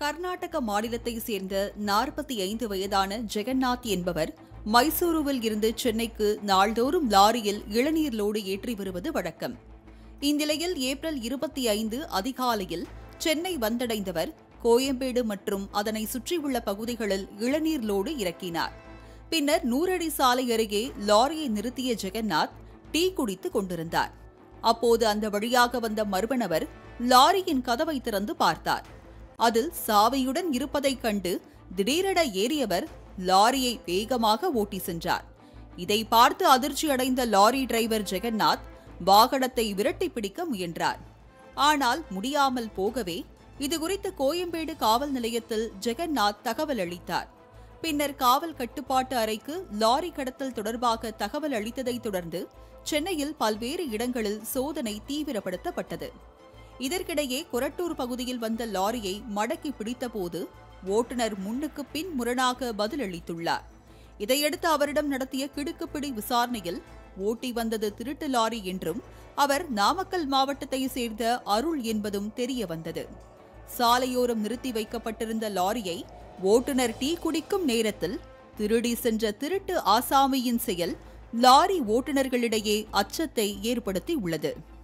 கர்நாடக மாநிலத்தை சேர்ந்த நாற்பத்தி ஐந்து வயதான ஜெகநாத் என்பவர் மைசூருவில் இருந்து சென்னைக்கு நாள்தோறும் லாரியில் இளநீர் லோடு ஏற்றி வருவது வழக்கம் இந்நிலையில் ஏப்ரல் இருபத்தி ஐந்து அதிகாலையில் சென்னை வந்தடைந்தவர் கோயம்பேடு மற்றும் அதனை சுற்றியுள்ள பகுதிகளில் இளநீர் லோடு இறக்கினார் பின்னர் நூறடி சாலை அருகே லாரியை நிறுத்திய ஜெகநாத் டீ குடித்துக் கொண்டிருந்தார் அப்போது அந்த வழியாக வந்த மர்மனவர் லாரியின் கதவை திறந்து பார்த்தார் அதில் சாவியுடன் இருப்பதைக் கண்டு திடீரென ஏறியவர் லாரியை வேகமாக ஓட்டி சென்றார் இதை பார்த்து அதிர்ச்சியடைந்த லாரி டிரைவர் ஜெகநாத் வாகனத்தை விரட்டி பிடிக்க முயன்றார் ஆனால் முடியாமல் போகவே இதுகுறித்து கோயம்பேடு காவல் நிலையத்தில் ஜெகநாத் தகவல் அளித்தார் பின்னர் காவல் கட்டுப்பாட்டு அறைக்கு லாரி கடத்தல் தொடர்பாக தகவல் அளித்ததைத் தொடர்ந்து சென்னையில் பல்வேறு இடங்களில் சோதனை தீவிரப்படுத்தப்பட்டது இதற்கிடையே கொரட்டூர் பகுதியில் வந்த லாரியை மடக்கி பிடித்தபோது ஓட்டுநர் முன்னுக்கு பின் முரணாக பதிலளித்துள்ளார் இதையடுத்து அவரிடம் நடத்திய கிடுக்குப்பிடி விசாரணையில் ஓட்டி வந்தது திருட்டு லாரி என்றும் அவர் நாமக்கல் மாவட்டத்தை சேர்ந்த அருள் என்பதும் தெரிய வந்தது சாலையோரம் நிறுத்தி வைக்கப்பட்டிருந்த லாரியை ஓட்டுநர் டீ குடிக்கும் நேரத்தில் திருடி சென்ற திருட்டு ஆசாமியின் செயல் லாரி ஓட்டுநர்களிடையே அச்சத்தை ஏற்படுத்தி உள்ளது